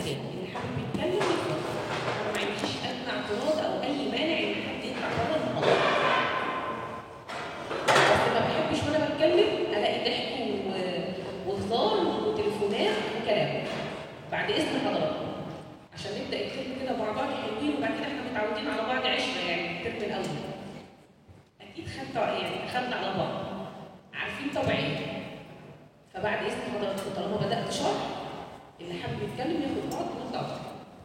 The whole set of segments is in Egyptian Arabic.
تاني اللي حابب يتكلم يتفضل انا ما عنديش ادنى اعتراض او اي مانع ان حد يطلع بره المحاضره بس ما بحبش وانا بتكلم الاقي ضحك و- وهزار وتليفونات وكلام بعد اذن حضراتكم عشان نبدا الترم كده مع بعض حلوين وبعد كده احنا متعودين على بعض عشره يعني الترم الاول اكيد خدنا يعني اخدنا على بعض عارفين طبيعي فبعد اذن حضراتكم طالما بدات شرح اللي حابب يتكلم ياخد بعض ونبدا بعض.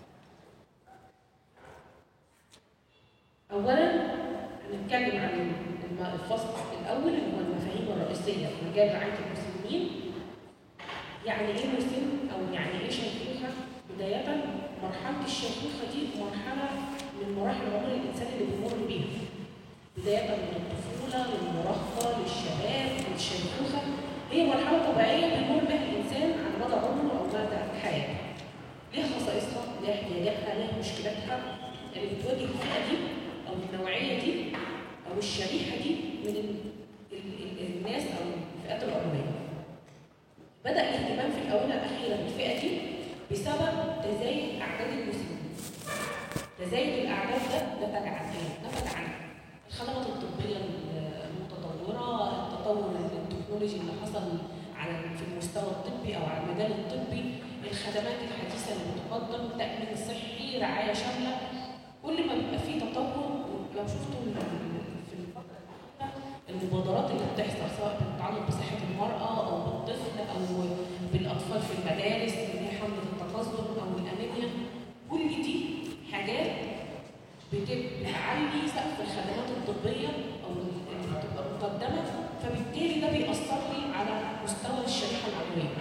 اولا هنتكلم عن الم- الفصل الاول اللي هو المفاهيم الرئيسيه في مجال رعايه المسنين يعني ايه مسن او يعني ايه شيخوخه بدايه مرحله الشيخوخه دي مرحله من مراحل عمر الانسان اللي بيمر بيها بدايه من الطفوله للمراهقه للشباب للشيخوخه هي مرحله طبيعيه بيمر بها الانسان على مدى عمره او مدى حياته ليها خصائصها ليها احتياجاتها ليها مشكلاتها اللي بتواجه الفئه دي او النوعيه دي او الشريحه دي من ال ال ال الناس او الفئات العمريه بدا الاهتمام في الاونه الاخيره بالفئه دي بسبب تزايد اعداد المسلمين تزايد الاعداد ده نتج عن ايه؟ نتج عن الخدمات الطبيه المتطوره التطور التكنولوجي اللي حصل على في المستوى الطبي او على المجال الطبي الخدمات الحديثه اللي بتقدم تامين صحي رعايه شامله كل ما بيبقى فيه تطور لو شفتوا ال- في الفتره الأخيرة المبادرات اللي بتحصل سواء بتتعلق بصحه المراه او بالطفل او بالاطفال في المدارس اللي هي حمله التقزم او الانيميا كل دي حاجات بت- بتعلي سقف الخدمات الطبيه او اللي بتبقى مقدمه فبالتالي ده بيأثر لي على مستوى الشريحه العمريه.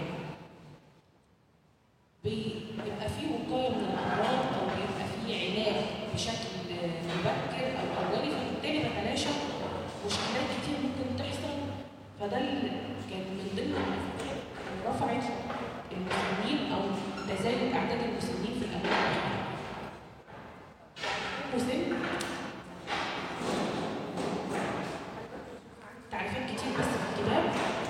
بيبقى فيه وقايه من الامراض او بيبقى فيه علاج بشكل مبكر او اولي فبالتالي بتلاشى مشكلات كتير ممكن تحصل فده اللي كان من ضمن الافكار اللي رفعت المسنين او تزايد اعداد المسنين في الاونه مسن تعريفات كتير بس في الكتاب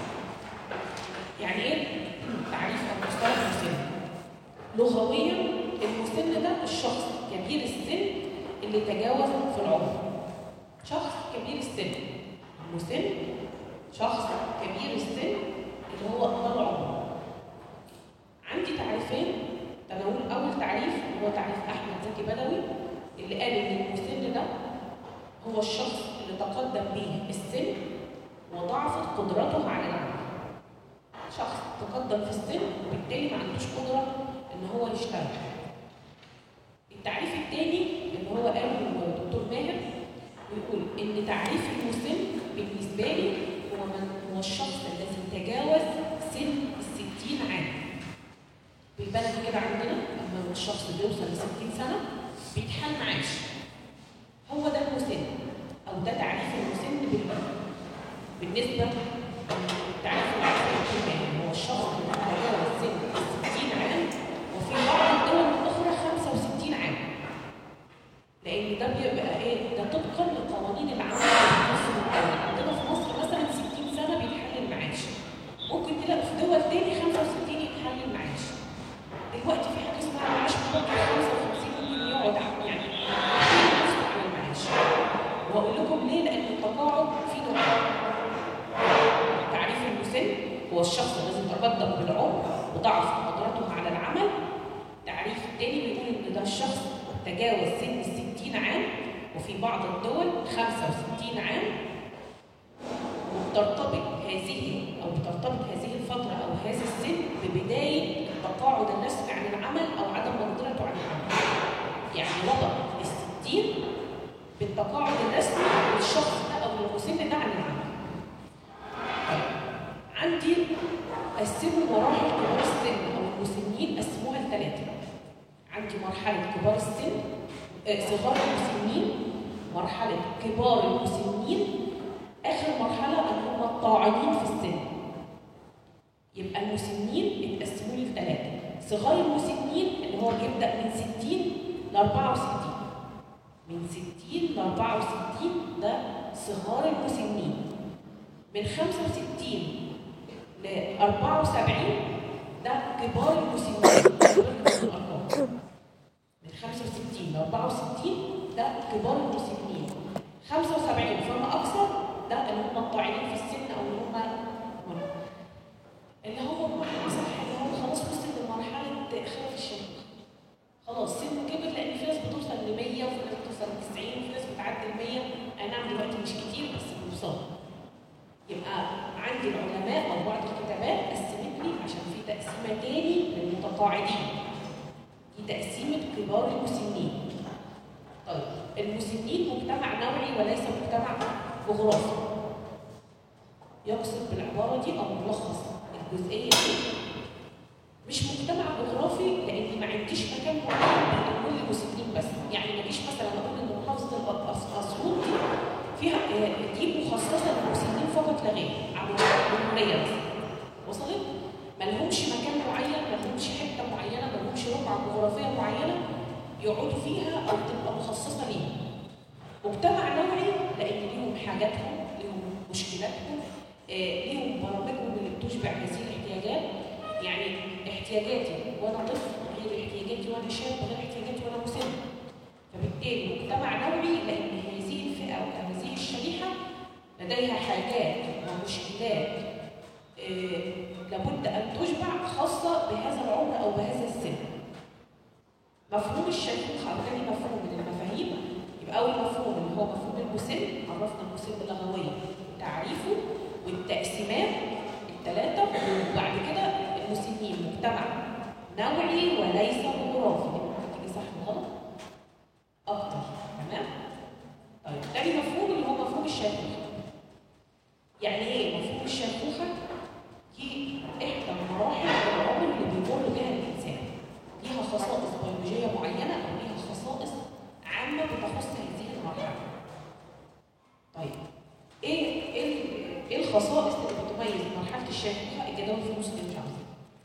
يعني ايه تعريف او مصطلح المسن لغويا المسن ده الشخص كبير السن اللي تجاوز في العمر شخص كبير السن مسن شخص كبير السن اللي هو ده العمر عندي تعريفين تناول اول تعريف هو تعريف احمد زكي بدوي اللي قال ان المسن ده هو الشخص اللي تقدم به السن وضعفت قدرته على العمل شخص تقدم في السن وبالتالي ما عندوش قدره ان هو يشتغل التعريف الثاني اللي هو قاله الدكتور ماهر بيقول ان تعريف المسن بالنسبه لي هو من هو الشخص الذي تجاوز سن الستين عام بالبلد كده عندنا لما الشخص بيوصل ل 60 سنه بيتحال معاش هو ده المسن او ده تعريف المسن بالبلد بالنسبه للتعريف العام هو الشخص اللي تجاوز سن 60 عام وفي بعض الدول الاخرى 65 عام لان ده بيبقى ايه ده طبقا لقوانين العمل في مصر والدولة. عندنا في مصر مثلا 60 سنه بيتحل المعاش ممكن تلاقي في دول تاني 65 يتحل المعاش دلوقتي في حاجه اسمها معاش مبكر 55 ممكن يقعد ع- يعني يقعد نفسه على المعاش وهقول لكم ليه لان التقاعد في نوعين تعريف المسن هو الشخص الذي تقدم بالعمر وضعف قدرته على العمل تعريف تاني بيقول ان ده الشخص تجاوز سن الستين عام وفي بعض الدول 65 عام وبترتبط هذه او بترتبط هذه الفتره او هذا السن ببدايه التقاعد الرسمي عن العمل او عدم مقدرته عن العمل. يعني ربط الستين بالتقاعد الرسمي للشخص ده او المسن ده عن العمل. طيب عندي قسموا مراحل كبار السن او المسنين قسموها لثلاثه. عندي مرحله كبار السن آه، صغار المسنين مرحله كبار المسنين اخر مرحله اللي هم الطاعنين في السن يبقى المسنين اتقسموا لي لثلاثه صغار المسنين اللي هو بيبدا من 60 ل 64 من 60 ل 64 ده صغار المسنين من 65 ل 74 ده كبار المسنين بالارقام خلف الشيخوخه خلاص سنه كبر لان في ناس بتوصل ل 100 وفي ناس بتوصل ل 90 وفي ناس بتعدي ال 100 اي نعم دلوقتي مش كتير بس بنوصل يبقى عندي العلماء او بعض الكتابات قسمت لي عشان في تقسيمه تاني للمتقاعدين دي تقسيمه كبار المسنين طيب المسنين مجتمع نوعي وليس مجتمع جغرافي يقصد بالعباره دي او ملخص الجزئيه دي مش مجتمع جغرافي لان ما عنديش مكان معين لكل المسنين بس يعني ما اجيش مثلا اقول ان محافظه الأس- اسيوط دي فيها آه، دي مخصصه للمسنين فقط لا غير على الجمهوريه بس وصلت؟ ما لهمش مكان معين ما لهمش حته معينه ما لهمش رقعه جغرافيه معينه يقعدوا فيها او تبقى مخصصه ليهم مجتمع نوعي لان ليهم حاجاتهم ليهم مشكلاتهم آه، ليهم برامجهم اللي بتشبع هذه الاحتياجات يعني احتياجاتي وانا طفل غير احتياجاتي وانا شاب غير احتياجاتي وانا مسن فبالتالي مجتمع نوعي لان هذه الفئه او هذه الشريحه لديها حاجات ومشكلات آه، لابد ان تشبع خاصه بهذا العمر او بهذا السن مفهوم الشيخوخه او تاني مفهوم من المفاهيم يبقى اول مفهوم اللي هو مفهوم المسن عرفنا المسن لغويا وتعريفه والتقسيمات الثلاثه وبعد كده المسنين مجتمع نوعي وليس جغرافي ممكن تيجي صح وغلط اكتر تمام طيب تاني مفهوم اللي هو مفهوم الشيخوخه يعني ايه مفهوم الشيخوخه دي احدى مراحل العمر اللي بيمر بها الانسان ليها خصائص بيولوجيه معينه او ليها خصائص عامه بتخص هذه المرحله. طيب ايه ايه ال- ايه الخصائص اللي بتميز مرحله الشيخوخه الجدول في نص الجامعه؟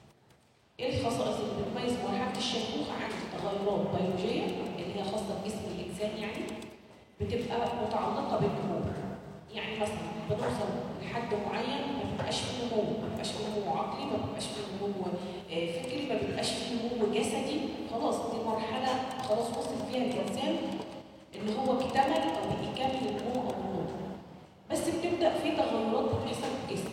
ايه الخصائص اللي بتميز مرحله الشيخوخه عن تغيرات بيولوجيه اللي هي خاصه بجسم الانسان يعني بتبقى متعلقه بالنمو. يعني مثلا بنوصل لحد معين ما بيبقاش فيه نمو، ما بيبقاش فيه نمو عقلي، ما بيبقاش فيه نمو آه، فكري، ما بيبقاش فيه نمو جسدي، خلاص دي مرحله خلاص وصل فيها الانسان ان هو اكتمل او بيكمل النمو او النضج. بس بتبدا في تغيرات بتحصل في الجسم.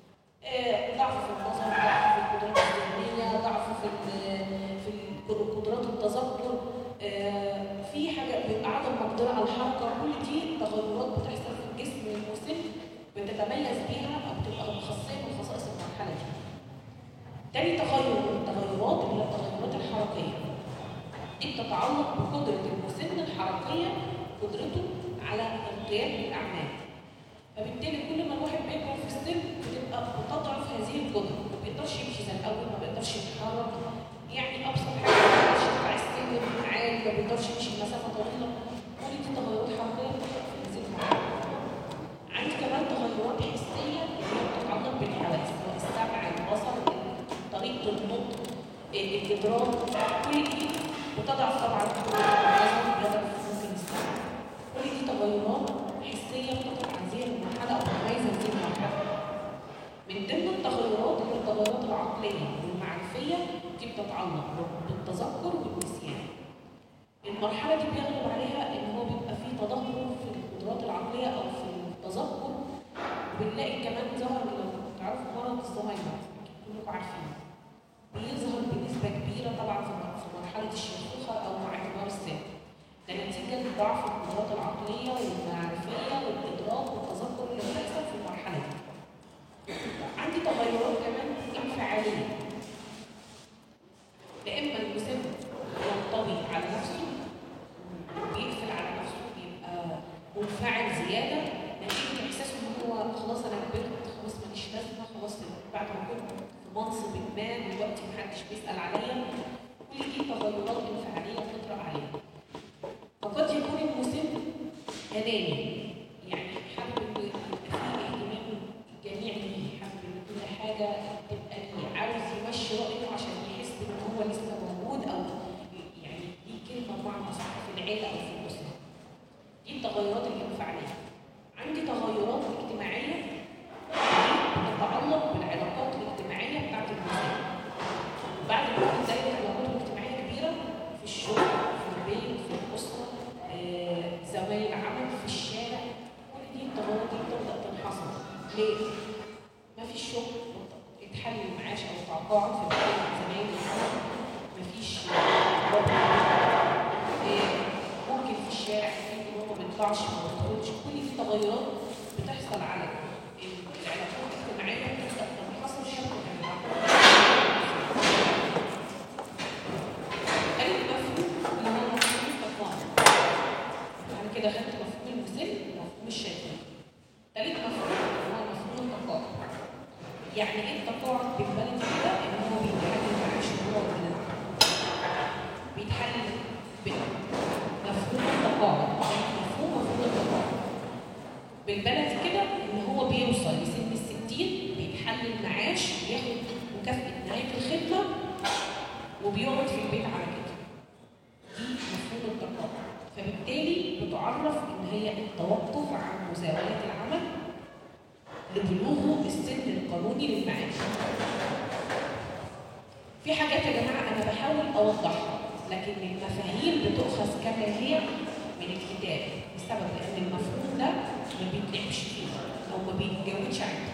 آه، ضعف في النظر، ضعف في القدرات الذهنيه، ضعف في ال- في ال- قدرات التذكر، آه، في حاجه بيبقى عدم مقدره على الحركه، كل دي تغيرات بتحصل في الجسم المسن بتتميز بيها او بتبقى خاصيه من خصائص المرحله دي. تاني تغير من التغيرات اللي هي التغيرات الحركيه. دي بتتعلق بقدره المسن الحركيه قدرته على القيام بالاعمال. فبالتالي كل ما الواحد بيكبر في السن بتبقى بتضعف هذه القدره، ما بيقدرش يمشي زي الاول، ما بيقدرش يتحرك، يعني ابسط حاجه ما بيقدرش يطلع السلم عالي، ما بيقدرش يمشي مسافه طويله، كل دي تغيرات حركيه بتحصل في هذه المرحله. عندي كمان تغيرات حسيه اللي هي بتتعلق بالحواس، سواء السمع، البصر، طريقه النطق، الادراك، كل دي بتضعف طبعا النظر، بيضعف ممكن السمع. كل دي تغيرات حسيه بتضعف هذه المرحله او بتميز هذه المرحله. من ضمن التغيرات اللي هي التغيرات العقليه والمعرفيه دي بتتعلق بالتذكر والنسيان. المرحله دي بيغلب عليها ان هو بيبقى فيه تدهور في القدرات العقليه او في التذكر وبنلاقي كمان ظهر لو تعرفوا مرض الزهايمر كلكم عارفين بيظهر بنسبه كبيره طبعا في في مرحله الشيخوخه او مع كبار السن ده نتيجه لضعف القدرات العقليه والمعرفيه والادراك والتذكر اللي بتحصل في المرحله دي. عندي تغيرات كمان انفعاليه لا اما المسن ينطوي على نفسه بيقفل على نفسه بيبقى منفعل زياده نتيجه احساسه ان هو خلاص انا كبرت خلاص ماليش لازمه خلاص بعد ما كنت في منصب ما دلوقتي محدش بيسال عليا كل دي تغيرات انفعاليه بتطرأ عليه فقد يكون المسن اناني يعني حابب انه يبقى فيه اهتمام جميع ليه حابب ان كل حاجه تبقى ليه عاوز يمشي رايه عشان يحس ان هو لسه موجود او يعني ليه كلمه بمعنى اصح في العيله او في الاسره دي التغيرات الانفعاليه عندي تغيرات اجتماعيه دي بتتعلق بالعلاقات الاجتماعيه بتاعت الانسان بعد ما يكون دايره علاقاته الاجتماعيه كبيره في الشغل في البيت في الاسره آه، زمايل عمل في الشارع كل دي التغيرات دي بتبدا تنحصر ليه؟ ما فيش شغل اتحل المعاش او التقاعد في بقية زمايل العمل بترضعش ما بتخرجش كل دي تغيرات بتحصل على العلاقات الاجتماعيه بتحصل لما حصل شبكه بين العلاقات تالت مفهوم اللي هو مفهوم التقاعد بعد كده خدت مفهوم المسن ومفهوم الشيطان تالت مفهوم هو مفهوم التقاعد يعني ايه التقاعد بالبلد كده ان هو بيتحلل معاش هو من بيتحلل بمفهوم التقاعد مفهوم مفهوم التقاعد بالبلد كده ان هو بيوصل لسن الستين بيتحلل معاش بياخد مكافأة نهاية الخدمة وبيقعد في البيت على كده دي مفهوم التقاعد فبالتالي بتعرف ان هي التوقف عن مزاولة العمل لبلوغه السن القانوني للمعاش في حاجات يا جماعة أنا بحاول أوضحها لكن المفاهيم بتؤخذ كما هي من الكتاب بسبب لأن المفهوم ده ما بيتلعبش فيه أو ما بيتجاوبش عنه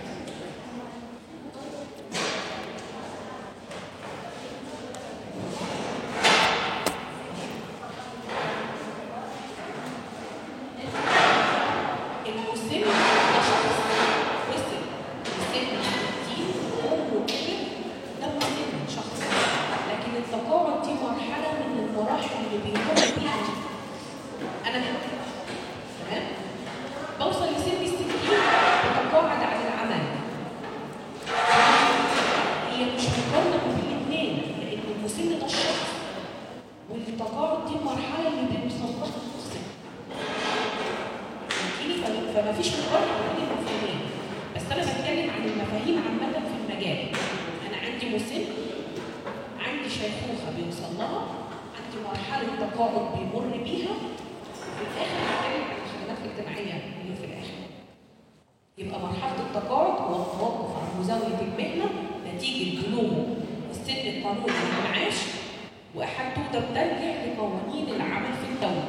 المسن ده شخص وصل لسن 60 عمره كبر ده مسن شخص لكن التقاعد دي مرحله من المراحل اللي بيمر بيها انا تمام بوصل لسن ال 60 بتقاعد عن العمل هي مش مقارنه بين الاثنين لان المسن ده الشخص والتقاعد دي المرحله اللي بيوصل لها الشخص فهمتيني؟ ف- فما فيش مقارنه بين المفاهيم بس انا بتكلم عن المفاهيم عامه في المجال انا عندي مسن عندي شيخوخه بيوصل لها عندي مرحله تقاعد بيمر بيها وفي الاخر بتكلم عن الخدمات الاجتماعيه اللي في الاخر يبقى مرحله التقاعد هو التوقف عن مزاوله المهنه نتيجه بلوغه السن القانوني للمعاش واحاطته ده بترجع لقوانين العمل في الدوله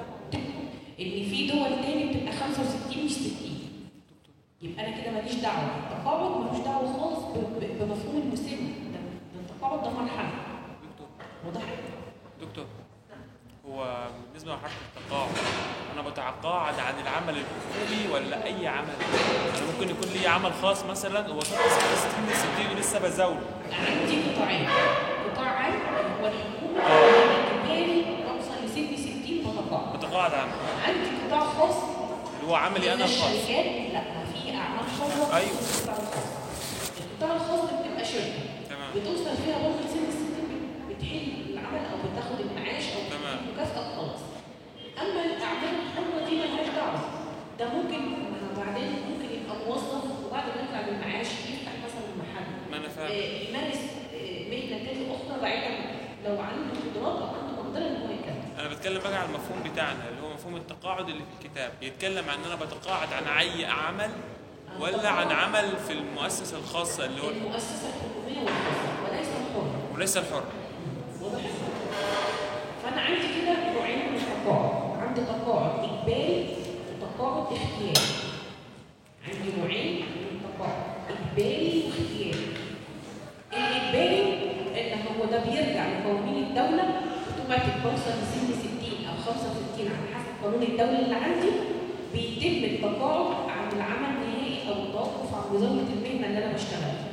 ان في دول تاني بتبقى 65 مش 60 يبقى انا كده ماليش دعوه التقاعد ملوش دعوه خالص ب- ب- بمفهوم المسن ده ده التقاعد ده مرحله دكتور واضح دكتور هو بالنسبه لمرحله التقاعد انا بتقاعد عن العمل الحكومي ولا اي عمل؟ انا ممكن يكون لي عمل خاص مثلا ووصلت 60 60 ولسه بزاوله عندي قطاعين قطاع عام هو الحكومه اجباري اوصل لسن 60 بتقاعد بتقاعد عنه عندي قطاع خاص اللي هو عملي انا الخاص الشركات لا في اعمال حره أيوة. في القطاع الخاص القطاع الخاص بتبقى شركه تمام بتوصل فيها برضه لسن الستين بتحل العمل او بتاخد المعاش او تمام. بتاخد مكافاه خلاص اما الاعمال الحره دي ملهاش دعوه ده ممكن ما بعدين ممكن يبقى موظف وبعد ما يطلع من المعاش يفتح مثلا محل ما انا فاهم آه، يمارس آه، مهنه تانية اخرى بعيدا لو عنده قدرات او عنده مقدره ان هو يكمل انا بتكلم بقى على المفهوم بتاعنا اللي هو مفهوم التقاعد اللي في الكتاب يتكلم عن ان انا بتقاعد عن اي عمل ولا عن عمل في المؤسسه الخاصه اللي هو المؤسسه الحكوميه والخاصه وليس الحر وليس الحر واضح؟ فأنا عندي كده نوعين من التقاعد، عندي تقاعد إجباري وتقاعد اختياري. عندي نوعين من التقاعد، إجباري واختياري. الإجباري إن هو ده بيرجع لقوانين الدولة أوتوماتيك بوصل لسن 60 أو 65 على حسب قانون الدولة اللي عندي بيتم التقاعد عن العمل النهائي أو التوقف عن مزاولة المهنة اللي أنا بشتغلها.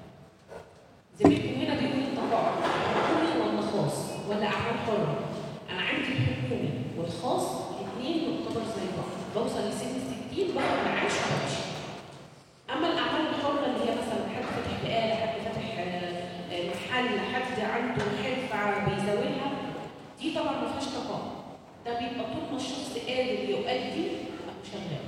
زميلكم هنا بيقول التقاعد حكومي ولا خاص ولا اعمال حره انا عندي الحكومي والخاص الاثنين يعتبر زي بعض بوصل لسن 60 باخد معاش وبمشي اما الاعمال الحره اللي هي مثلا حد فاتح بقاله حد فاتح آه، آه، محل حد عنده حرفه بيزاولها دي طبعا ما فيهاش تقاعد ده بيبقى طول ما الشخص قادر يؤدي أو شغال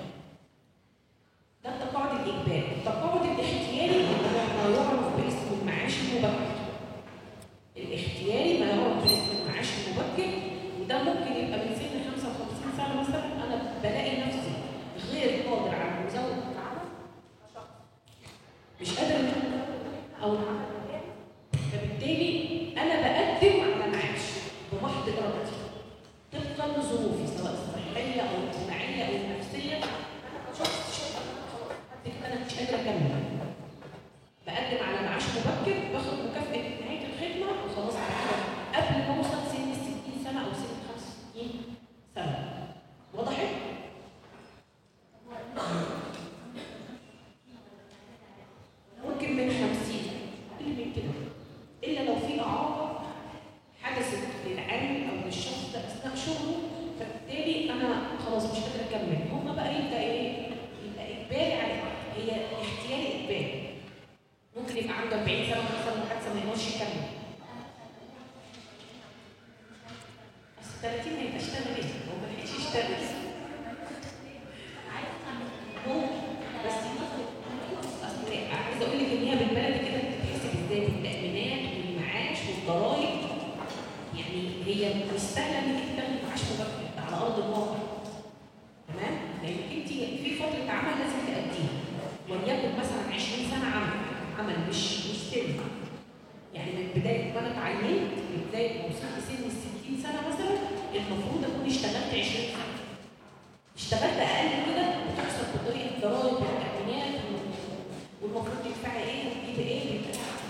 ده التقاعد الإجباري، التقاعد الاختياري اللي هو ما يعرف باسم المعاش المبكر. الاختياري ما يعرف باسم المعاش المبكر وده ممكن يبقى من سن 55 سنة مثلا أنا بلاقي نفسي غير قادر على مزاولة 30 هيبقى اشتغل ايه؟ هو ما لحقش يشتغل ممكن بس اصل عايزه اقول لك ان هي بالبلد كده بتتحسب ازاي بالتامينات والمعاش والضرايب يعني هي مش سهله انك انت تاخدي معاش مبكر ده على ارض الواقع تمام؟ لانك انت في فتره عمل لازم تأديها وليكن مثلا 20 سنه عمل عمل مش مش سن يعني من بدايه ما انا اتعينت من بدايه ما وصلت سن ال 60 سنه مثلا المفروض اكون اشتغلت 20 سنه اشتغلت اقل كده بتحصل بطريقه ضرائب والتامينات والمفروض تدفعي ايه وتجيبي ايه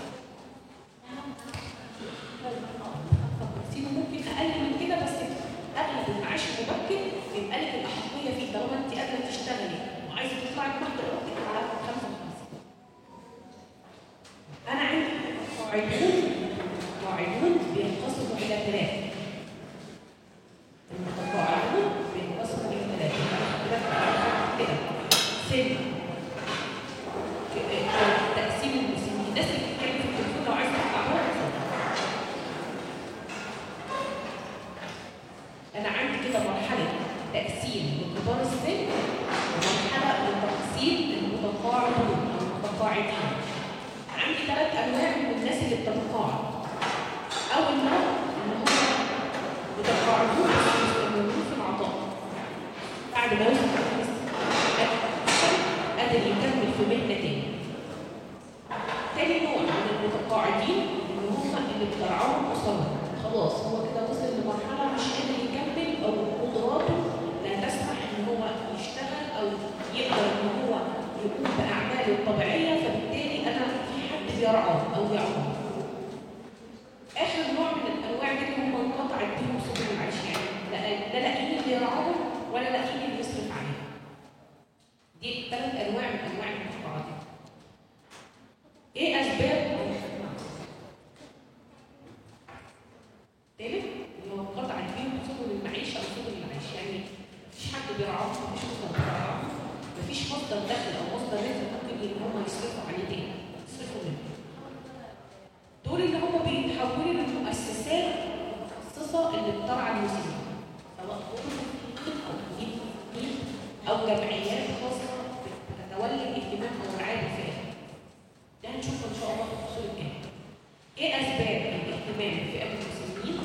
فكرتيني ممكن اقل من كده بس اغلب المعاش المبكر يبقى لك الاحقيه فيه طالما انت قادره تشتغلي وعايزه تطلعي بمحضر ارادتك على 55 انا عندي قاعدون قاعدون بينقسموا الى ثلاثه المتقاعدون بينقسموا الى ثلاثه كده سن تقسيم المسنين الناس اللي بتتكلم في التليفون لو عايزه تطلع انا عندي كده مرحله تقسيم لكبار السن ومرحله لتقسيم المتقاعدون او المتقاعدين عندي ثلاث انواع من الناس اللي بتتقاعد اول نوع ان هم متقاعدون بس مستمرين في العطاء بعد ما يوصل قادر يكمل في مهنه تاني تاني نوع من المتقاعدين اللي هم اللي بترعاهم اسرهم خلاص هو كده وصل لمرحله مش قادر يكمل او قدراته لا تسمح ان هو يشتغل او يقدر ان هو يقوم باعماله الطبيعيه فبالتالي انا في حد بيرعاه او يعوه اخر نوع من الانواع دي اللي هم انقطعت بيهم سبل العيش يعني لا لا لاقيين اللي يرعاهم ولا لاقيين اللي يصرف عليهم دي ثلاث انواع من انواع المتقاعدين ايه اسباب تالت اللي هو انقطعت بيهم سبل المعيشه او سبل العيش يعني مفيش حد بيرعاهم مفيش مصدر بيرعاهم مفيش مصدر دخل او مصدر رزق ممكن ان هم يصرفوا عليه تاني يصرفوا منه دول اللي هم بيتحولوا للمؤسسات المتخصصه اللي بترعى المسلمين سواء غرفه او مين او جمعيات خاصه بتتولى الاهتمام او الرعايه بالفئه ده هنشوفه ان شاء الله في الفصول الجايه ايه اسباب الاهتمام بفئه المسلمين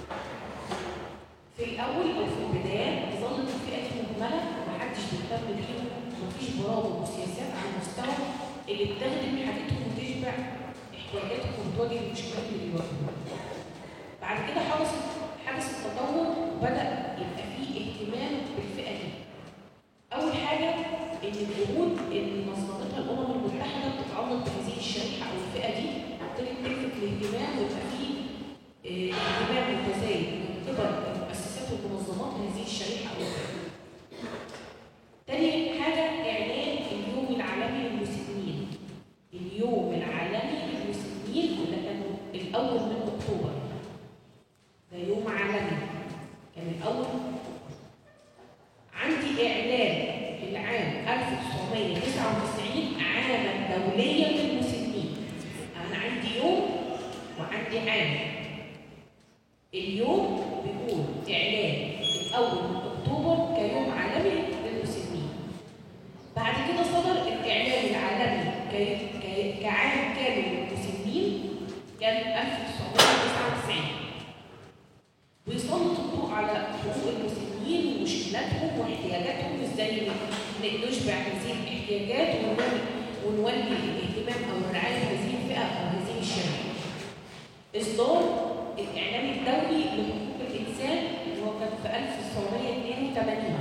في الاول او في البدايات ظلت الفئه دي مهمله ومحدش بيهتم بيهم ومفيش برامج وسياسات على المستوى اللي بتخدم حاجتهم وتشبع احتياجاتهم وتواجه المشكلات اللي بيواجهوها. بعد كده حدث حدث التطور وبدا يبقى فيه اهتمام بالفئه دي. اول حاجه ان الجهود اللي نظمتها الامم المتحده بتتعلق بهذه الشريحه او الفئه دي ابتدت تلفت الاهتمام ويبقى فيه اه اهتمام متزايد من قبل المؤسسات والمنظمات لهذه الشريحه او الفئه. تاني حاجه اعلان اليوم العالمي للمسنين. اليوم العالمي للمسنين وده كان الاول من اكتوبر. ده يوم عالمي كان الاول عندي اعلان العام 1999 عاما دوليا للمسنين. انا عندي يوم وعندي عام. اليوم بيقول اعلان الاول من اكتوبر كيوم عالمي للمسنين. بعد كده صدر الاعلان العالمي ك- ك- كعام كامل للمسنين كان 1999 ويسلط الضوء على حقوق المسنين ومشكلاتهم واحتياجاتهم ازاي ن- نشبع هذه الاحتياجات ونولي ونولي الاهتمام او الرعايه لهذه الفئه او هذه الشريحه. اصدار الاعلان الدولي لحقوق الانسان اللي هو كان في 1982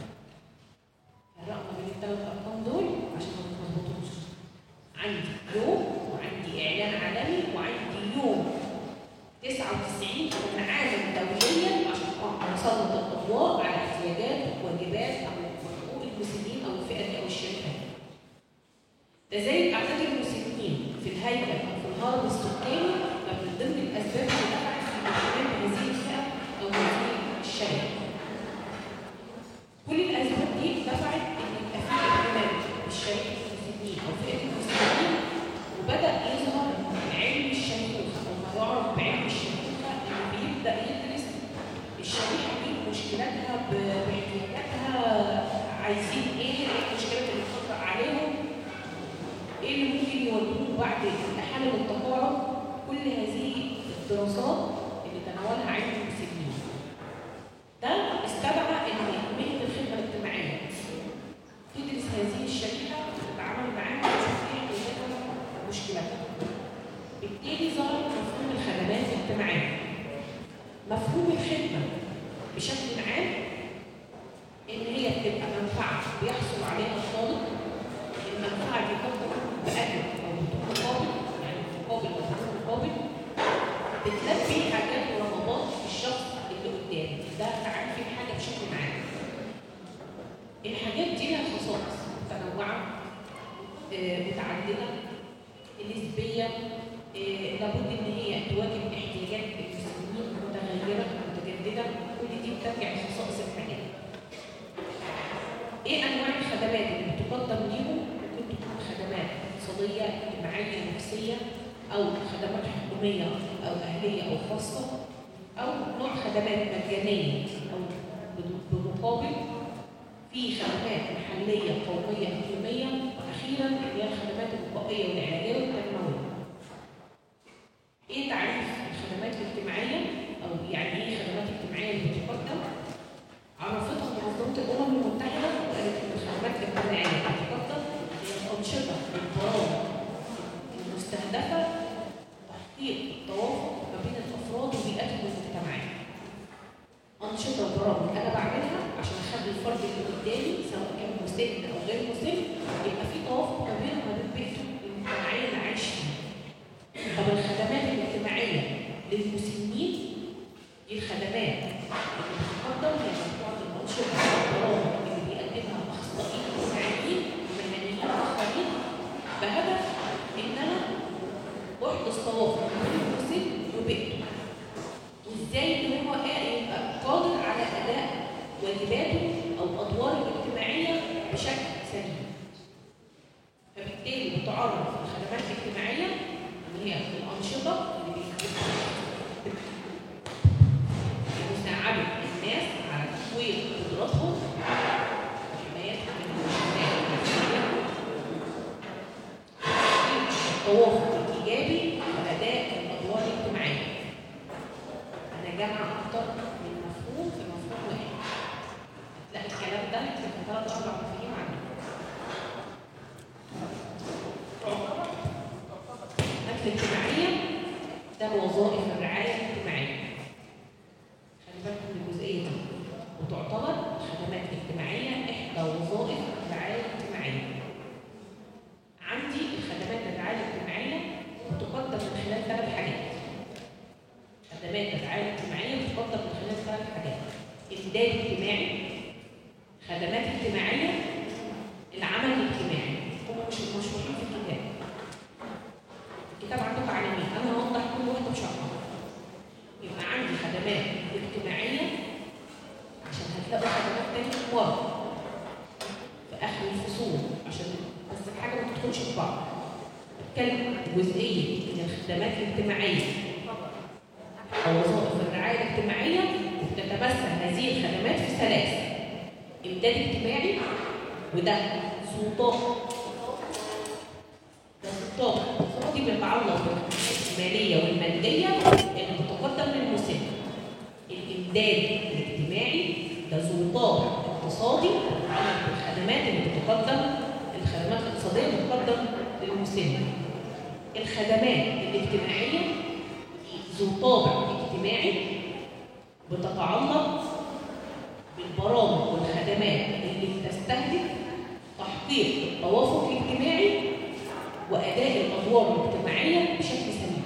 الرقم بين الثلاث ارقام دول عشان ما تتلخبطوش عندي يوم وعندي اعلان عالمي وعندي يوم 99 كان عاما دوليا عشان اسلط الاضواء على احتياجات وواجبات او حقوق المسنين او الفئه دي او الشركه دي. تزايد اعداد المسنين في الهيكل او في الهرم السكاني كان من ضمن الاسباب اللي دفعت في الاهتمام بهذه الفئه او هذه الشركه. كل الاسباب دي دفعت ان يبقى في اهتمام بالشريحه المسنين او فئه المسنين وبدا يظهر علم الشيخوخه او ما يعرف بعلم الشيخوخه اللي بيبدا يدرس الشريحه عايزين ايه ايه المشكلات اللي بتطرق عليهم ايه اللي ممكن يواجهوه بعد حالة التقاعد كل هذه الدراسات اللي تناولها علم المسنين ده استدعى ان مهنة الخدمة الاجتماعية تدرس هذه الشريحة وتتعامل معاها وتشوف ايه احتياجاتها ومشكلاتها بالتالي ظهر مفهوم الخدمات الاجتماعية مفهوم الخدمة بشكل عام ان هي بتبقى منفعة بيحصل عليها الطالب المنفعة دي قد تكون بأجر أو بدون مقابل يعني مقابل أو بدون مقابل بتلبي حاجات ورغبات الشخص اللي قدامي ده تعريف الحاجة بشكل عام الحاجات دي لها خصائص متنوعة آه، متعددة نسبية آه، لابد ان هي تواكب احتياجات المسلمين متغيرة متجددة كل دي بترجع لخصائص الحاجات ايه انواع الخدمات اللي بتقدم ليهم ممكن تكون خدمات اقتصاديه اجتماعيه نفسيه او خدمات حكوميه او اهليه او خاصه او نوع خدمات مجانيه او بدون- بمقابل في خدمات محليه قوميه اقليميه واخيرا اللي هي الخدمات الوقائيه والعلاجيه والتنمويه ايه تعريف الخدمات الاجتماعيه او يعني ايه خدمات اجتماعيه اللي بتقدم عرفتها منظمة الأمم المتحدة وقالت إن الخدمات الاجتماعية اللي بتقدم هي الأنشطة والبرامج المستهدفة تحقيق التوافق ما بين الأفراد وبيئتهم المجتمعية. أنشطة وبرامج أنا بعملها عشان أخلي الفرد اللي قدامي سواء كان مسن أو غير مسن يبقى في توافق ما بينه وما بين بيئته المجتمعية اللي عايش فيها. طب الخدمات الاجتماعية للمسنين دي الخدمات اللي بتقدم هي مجموعة الأنشطة والبرامج اللي بيقدمها أخصائيين اجتماعيين ومهنيين آخرين بهدف إن أنا أحدث توافق بين المسن وبيئته وإزاي إن هو يبقى قادر على أداء واجباته أو أدواره الاجتماعية بشكل سليم فبالتالي بتعرف الخدمات الاجتماعية اللي هي الأنشطة اللي بيقدمها مساعدة الناس على تطوير قدراتهم وحمايتهم من المشكلات النفسية التوافق الإيجابي وأداء الأدوار الاجتماعية أنا جامعة أكتر من مفهوم في مفهوم واحد هتلاقي الكلام ده في ثلاث أربع مفاهيم عنه الخدمات الاجتماعية ده وظائف الرعاية الاجتماعية خلي بالكم من الجزئيه دي وتعتبر الخدمات الاجتماعيه احدى وظائف الرعايه الاجتماعيه. عندي الخدمات الرعايه الاجتماعيه بتقدم من خلال ثلاث حاجات. خدمات الرعايه الاجتماعيه بتقدم من خلال ثلاث حاجات. امداد اجتماعي، خدمات اجتماعيه، العمل الاجتماعي. هم مش مشروحين في الكتاب. الكتاب عندكم عالمين، انا هوضح كل واحده بشرحها. يبقى عندي خدمات اجتماعية عشان هتلاقوا خدمات تانية ورا في آخر الفصول عشان بس الحاجة ما تدخلش في بعض بتكلم جزئية إن الخدمات الاجتماعية أو وظائف الرعاية الاجتماعية بتتمثل هذه الخدمات في ثلاث إمداد اجتماعي وده سلطات ده سلطات السلطات دي بتتعلق بالخدمات المالية والمادية اللي بتقدم للمسن الإمداد الاجتماعي ده سلطات اقتصادي بتتعلق بالخدمات اللي بتقدم الخدمات الاقتصادية اللي بتقدم للمسن الخدمات الاجتماعية ذو طابع اجتماعي بتتعلق بالبرامج والخدمات اللي بتستهدف تحقيق التوافق الاجتماعي وأداء الأدوار الاجتماعية بشكل سليم.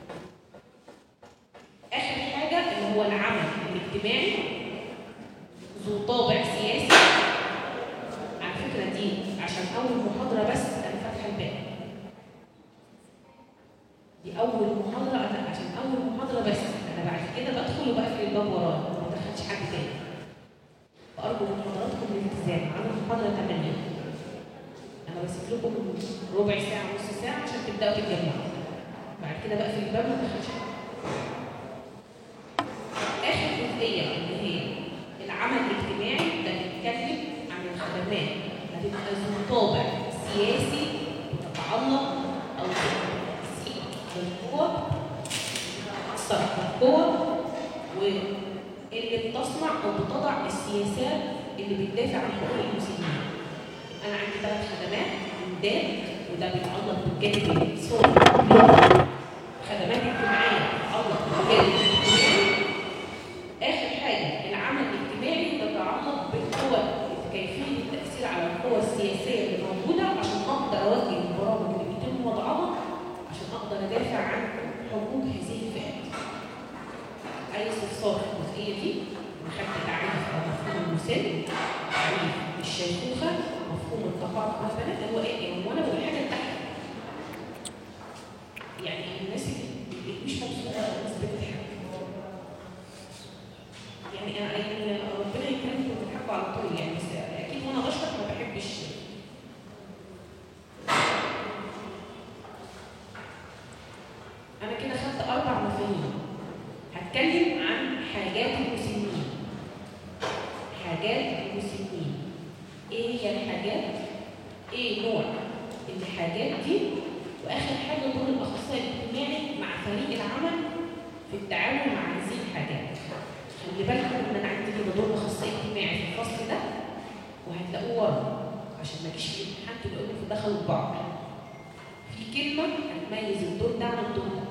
آخر حاجة اللي هو العمل الاجتماعي ذو طابع سياسي. على فكرة دي عشان أول محاضرة بس أنا فاتحة الباب. دي أول محاضرة أنا عشان أول محاضرة بس أنا بعد كده بدخل وبقفل الباب ورايا ما دخلش حد تاني. فأرجو من حضراتكم الالتزام عامل محاضرة 8 أنا بسيب لكم ربع ساعة نص ساعة عشان تبدأوا تتجمعوا. بعد كده بقفل الباب ما دخلش حد. آخر جزئية اللي هي العمل الاجتماعي ده بيتكلم عن خدمات هتبقى ذو طابع سياسي وتتعلق او تسيء بالقوة تأثر بالقوة واللي بتصنع او بتضع السياسات اللي بتدافع عن حقوق المسلمين. انا عندي ثلاث خدمات امداد وده بيتعلق بالجانب الاقتصادي خدمات اجتماعيه بتتعلق بالجانب الاجتماعي اخر حاجه العمل الاجتماعي تتعلق بالقوى كيفيه التاثير على القوى السياسيه اللي موجوده عشان اقدر اوجه البرامج اللي بيتم وضعها عشان اقدر ادافع عن حقوق هذه الفئات. اي استفسار في الجزئيه دي خدت تعريف او مفهوم المسن تعريف الشيخوخه مفهوم التقاطع مثلا هو ايه؟ يعني وانا بقول حاجه تحت يعني الناس اللي مش مبسوطه الناس بتضحك يعني انا يعني ربنا يكرمكم وتضحكوا على طول يعني بس اكيد وانا بشرح ما بحبش انا كده خدت اربع مفاهيم هتكلم عن حاجات المسلمين حاجات المسلمين ايه هي الحاجات ايه نوع الحاجات دي واخر حاجه دور الاخصائي الاجتماعي مع فريق العمل في التعامل مع هذه الحاجات خلي بالكم ان انا عندي كده دور اخصائي اجتماعي في الفصل ده وهتلاقوه ورا عشان ما تجيش في الامتحان تلاقوا في دخلوا في بعض في كلمه هتميز الدور ده عن الدور ده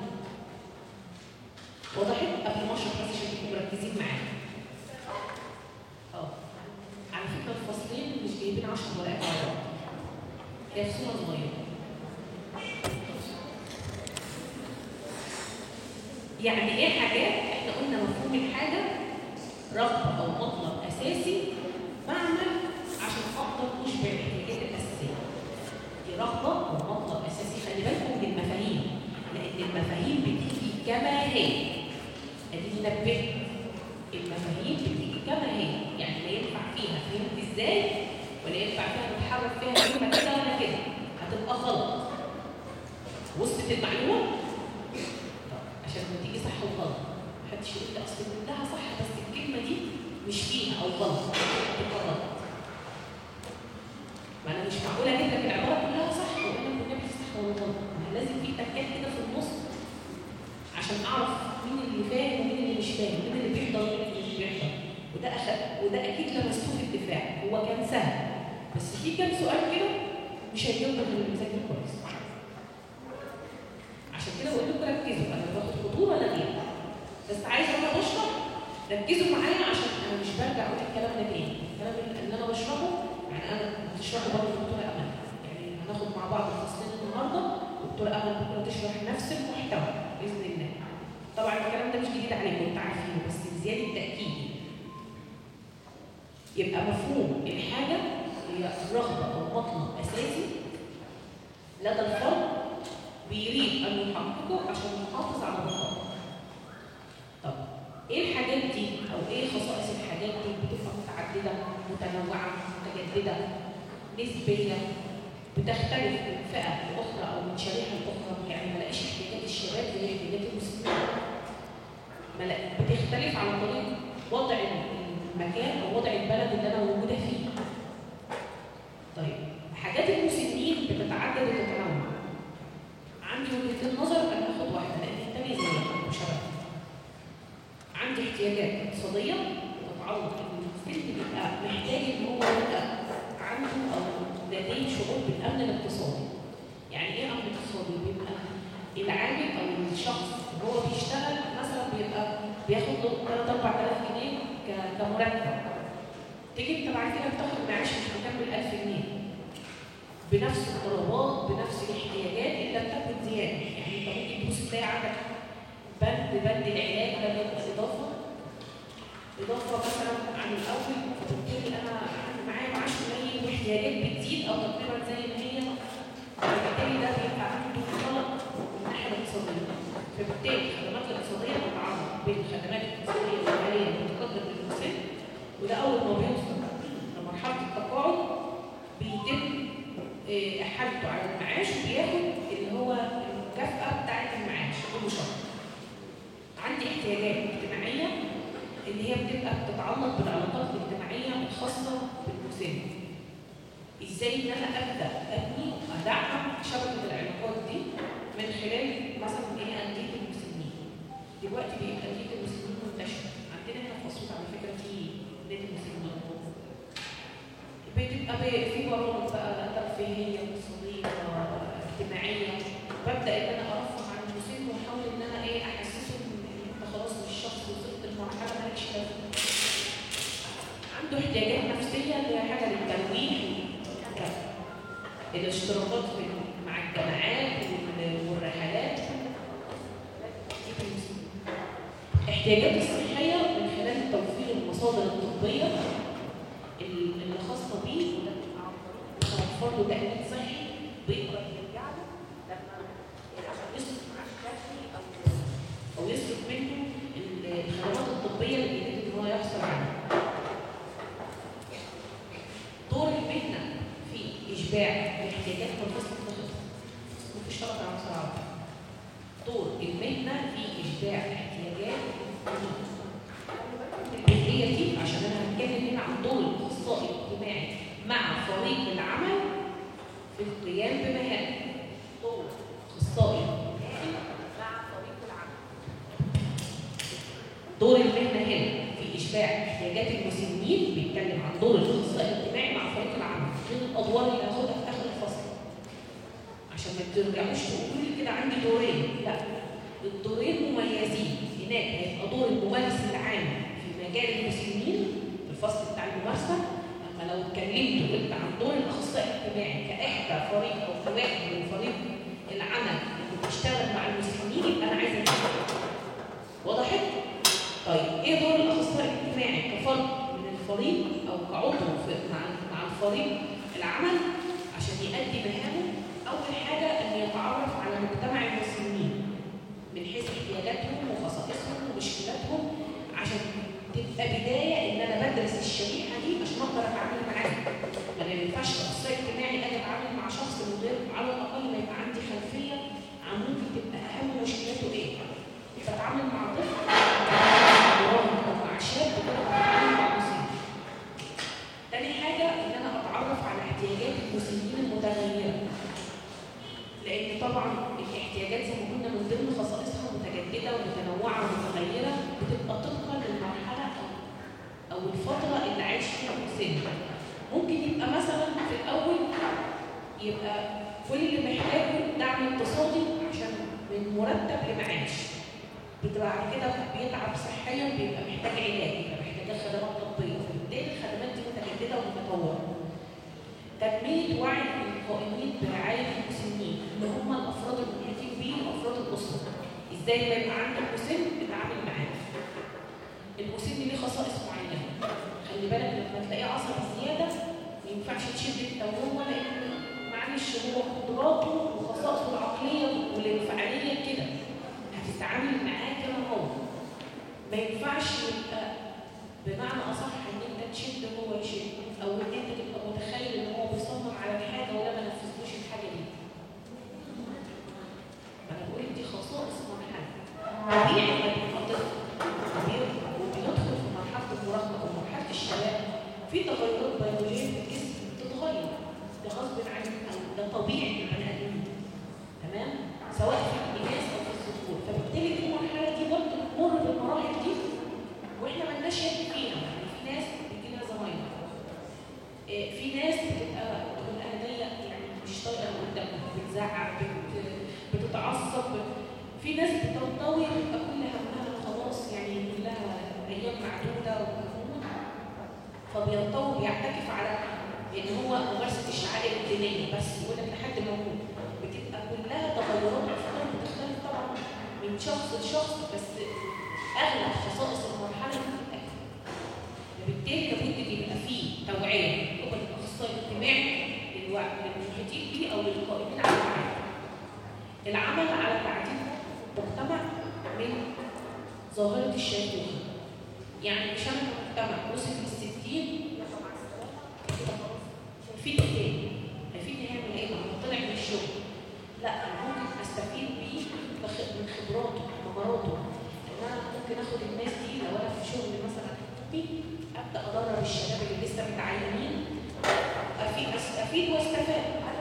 وضحت قبل ما اشرح بس عشان تبقوا مركزين معايا اه على فكره الفصلين مش جايبين 10 ورقات على بعض هي في صوره صغيره يعني ايه حاجات احنا قلنا مفهوم الحاجه رغبه او مطلب اساسي بعمل عشان اقدر اشبع الاحتياجات الاساسيه دي رغبه او مطلب اساسي خلي بالكم من المفاهيم لان المفاهيم بتيجي كما هي اديني نبهت المفاهيم بتيجي كما هي يعني لا ينفع فيها فهمت ازاي ولا ينفع فيها نتحرك فيها كلمه كده ولا كده هتبقى غلط وصلت المعلومه طب عشان لما تيجي صح وغلط محدش يقول لي اصل كلها صح بس الكلمه دي مش فيها او غلط تبقى غلط ما انا مش معقوله اجيب لك العباره كلها صح واقول لك النبي صح ولا غلط ما لازم في تكات كده في النص عشان اعرف مين اللي فاهم ومين اللي مش فاهم مين اللي بيحضر ومين اللي مش بيحضر وده أخد وده اكيد لمسته في الدفاع هو كان سهل بس في كام سؤال كده مش هيجاوب غير اللي مذاكر كويس عشان كده بقول لكم ركزوا انا باخد حضور ولا غياب بس عايزه وانا بشرح ركزوا معايا عشان انا مش برجع اقول الكلام ده تاني الكلام اللي انا بشرحه يعني انا بتشرحه برضه دكتوره امل يعني هناخد مع بعض الفصلين النهارده دكتوره امل بكره تشرح نفس المحتوى باذن الله طبعا الكلام ده مش جديد عليكم انتوا عارفينه بس بزياده تاكيد يبقى مفهوم الحاجه هي رغبه او مطلب اساسي لدى الفرد بيريد ان يحققه عشان يحافظ على بقائه. طب ايه الحاجات دي او ايه خصائص الحاجات دي بتبقى متعدده متنوعه متجدده نسبيه بتختلف من فئه لاخرى او من شريحه لاخرى يعني ما لاقيش احتياجات الشباب زي احتياجات المسلمين ما لا- بتختلف على طريق وضع المكان او وضع البلد اللي انا موجوده فيه طيب حاجات المسنين بتتعدد وتتنوع عندي وجهتين نظر انا هاخد واحده لان الثانيه زيها مشابهه عندي احتياجات اقتصاديه تتعلق ان المسن بيبقى محتاج ان هو يبقى عنده او لديه شعور بالامن الاقتصادي يعني ايه امن اقتصادي بيبقى العامل او الشخص اللي هو بيشتغل مثلا بيبقى بياخد له 3 4000 جنيه ك- كمرتب تيجي انت بعد كده بتاخد معاش مش مكمل 1000 جنيه بنفس الطلبات بنفس الاحتياجات انت بتاخد زياده يعني انت ممكن تبص تلاقي عندك بند بند العلاج ده بيبقى اضافه اضافه مثلا عن الاول فبالتالي انا عندي معايا معاش قليل واحتياجات بتزيد او تقريبا زي ما هي فبالتالي ده بيبقى عنده طلب من الناحيه الاقتصاديه فبالتالي الخدمات الاقتصاديه بتتعرض بين الخدمات الاقتصاديه والماليه المتقدمه للمسن وده اول ما بيوصل لمرحله التقاعد بيتم آه، احالته على المعاش وبياخد اللي هو المكافاه بتاعت المعاش كل شهر. عندي احتياجات اجتماعيه اللي هي بتبقى بتتعلق بالعلاقات الاجتماعيه الخاصه بالمسن ازاي ان انا ابدا ابني ادعم شبكه العلاقات دي من خلال مثلا ايه انديه المسنين دلوقتي بقت انديه المسنين منتشره عندنا هنا في اسيوط على فكره في نادي مسنين بتبقى بقى في برامج بقى ترفيهيه اقتصاديه اجتماعيه ببدا ان انا ارفه عن المسن واحاول ان انا ايه احسسه ان انت خلاص مش شخص وصلت لمرحله مالكش لازمه عنده احتياجات نفسيه اللي هي حاجه للترويح وكذا. الاشتراكات في- مع الجامعات وال- والرحلات احتياجات الصحيه من خلال توفير المصادر الطبيه ال- اللي خاصه بيه وده توفر له تامين صحي بيقدر يرجع له لما عشان يصرف معاه شكلي او او يصرف منه ال- الخدمات الطبيه اللي بيريد ان هو يحصل عليها. دور المهنه في اشباع الاحتياجات والقسم الخاص مفيش طلب على مصارعه. دور المهنه في اشباع احتياجات الجزئيه دي عشان انا هتكلم هنا عن دور الاخصائي الاجتماعي مع فريق العمل في القيام بمهام دور اخصائي اجتماعي مع فريق العمل دور المهنه هنا في اشباع احتياجات المسنين بيتكلم عن دور الاخصائي الاجتماعي مع فريق العمل غير الادوار اللي هاخدها في اخر الفصل عشان ما ترجعوش تقولوا لي كده عندي دورين لا الدورين مميزين هناك هيبقى دور الممارس العام في مجال المسنين الفصل بتاع الممارسه اما لو اتكلمت وقلت عن دور الاخصائي الاجتماعي كاحدى فريق او كواحد من فريق العمل اللي بيشتغل مع المسنين يبقى انا عايزه أفهم. وضحت؟ طيب ايه دور الاخصائي الاجتماعي كفرد من الفريق او كعضو في مع مع الفريق العمل عشان يؤدي مهامه اول حاجه ان يتعرف على مجتمع المسلمين من حيث احتياجاتهم وخصائصهم ومشكلاتهم عشان تبقى بدايه ان انا بدرس الشريحه دي عشان اقدر اتعامل معاها ما أنا ما ينفعش اخصائي اجتماعي اجي اتعامل مع شخص من غير على الاقل ما يبقى عندي خلفيه عن ممكن تبقى اهم مشكلاته ايه بتعامل مع طفل مراهق او مع شاب بتعامل مع مسن تاني حاجه ان انا اتعرف على احتياجات المسنين المتغيره لان طبعا الاحتياجات زي ما قلنا من ضمن خصائصها متجدده ومتنوعه ومتغيره بتبقى طبقا للمرحله او او الفتره اللي عايش فيها المسن ممكن يبقى مثلا في الاول يبقى كل اللي محتاجه دعم اقتصادي عشان من مرتب لمعاش بتبقى بعد كده بيتعب صحيا بيبقى محتاج علاج بيبقى محتاج خدمات طبيه فبالتالي الخدمات دي متجدده ومتطوره تنميه وعي القائمين برعايه المسنين اللي هم الافراد المحيطين بيه وافراد الاسره ازاي ما يبقى عندك مسن تتعامل معاه المسن ليه خصائص معينه خلي بالك لما تلاقيه عصبي زياده ما ينفعش تشد انت وهو لان معلش هو قدراته وخصائصه العقليه والانفعاليه كده هتتعامل معاه كما هو ما ينفعش يبقى بمعنى اصح ان انت تشد وهو يشد او ان انت تبقى متخيل ان هو بيصمم على الحاجه ولا ما نفذلوش الحاجه دي انا بقول دي خصائص مرحله طبيعي ان يبقى طفل وبيكبر وبيدخل في مرحله المراهقه او مرحله الشباب في تغيرات بيولوجيه في الجسم بتتغير ده غصب عنك او ده طبيعي في البني ادمين تمام سواء في الاناث او في الذكور فبالتالي دي المرحله دي برضه بتمر بالمراحل دي واحنا مالناش يد فيها يعني في ناس بيجي لها زمايل إيه، في ناس بتبقى تقول انا ضيق يعني مش طايقه اللي قدامها بتزعق بت... بتتعصب في ناس بتنطوي بتبقى كل همها خلاص يعني كلها ايام معدوده وهموت فبينطوي بيعتكف على ان هو ممارسه الشعائر الدينيه بس يقول لك لحد ما يموت بتبقى كلها تغيرات افكار بتختلف طبعا من شخص لشخص بس اغلب خصائص المرحله دي بتبقى كده. فبالتالي لابد يبقى فيه توعيه قبل الاخصائي الاجتماعي للوع- للمحيطين بيه او للقائمين على العمل. العمل على تعديل المجتمع من ظاهره الشيخوخه. يعني مش انا كمجتمع وصل للستين يقع مع السلامه كده خلاص هيفيد تاني هيفيدني هيعمل ايه؟ ما هو طلع من الشغل. لا انا ممكن استفيد بيه بخ- من خبراته ومهاراته ان انا ممكن اخد الناس دي لو انا في شغل مثلا حكومي ابدا ادرب الشباب اللي لسه متعينين ابقى في أس- استفيد واستفاد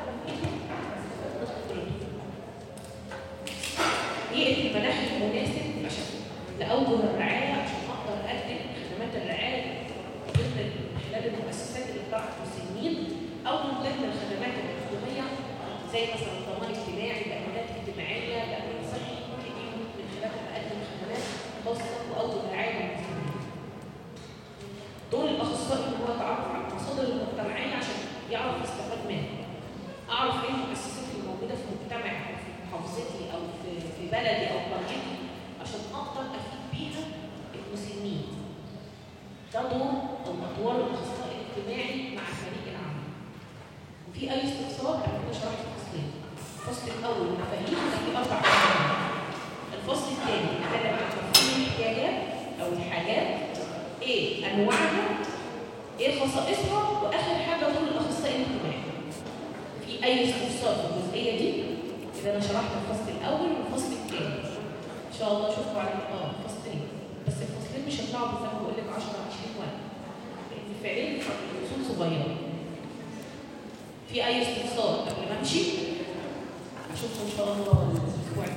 بيئة المناخ المناسب عشان لأوجه الرعاية عشان أقدر أقدم خدمات الرعاية ضمن من خلال المؤسسات اللي بتاعت المسنين أو من ضمن الخدمات الحكومية زي مثلا الضمان الاجتماعي، الأمانات الاجتماعية، الأمن الصحي، كل دي من خلالها بقدم خدمات خاصة وأوجه الرعاية للمسنين. دور الأخصائي إن هو يتعرف على المصادر المجتمعية عشان يعرف يستفاد منها. أعرف إيه المؤسسات الموجودة في مجتمعي أو في محافظتي أو في في بلدي أو قريتي عشان أقدر أفيد بيها المسنين. ده دور أو أدوار الأخصائي الاجتماعي مع فريق العمل. وفي أي استفسار أنا كده شرحت فصلين. الفصل الأول مفاهيم ده في أربع مفاهيم. الفصل الثاني بيتكلم عن مفهوم الاحتياجات أو الحاجات ايه انواعها ايه خصائصها واخر حاجه دور الاخصائي الاجتماعي في اي استفسار في الجزئيه دي اذا انا شرحت الفصل الاول والفصل الثاني ان شاء الله اشوفكم على اه فصلين بس الفصلين مش هيطلعوا زي ما بقول لك 10 20 ورقه لان فعليا الفصول صغيره في اي استفسار قبل ما امشي اشوفكم ان شاء الله الاسبوع الجاي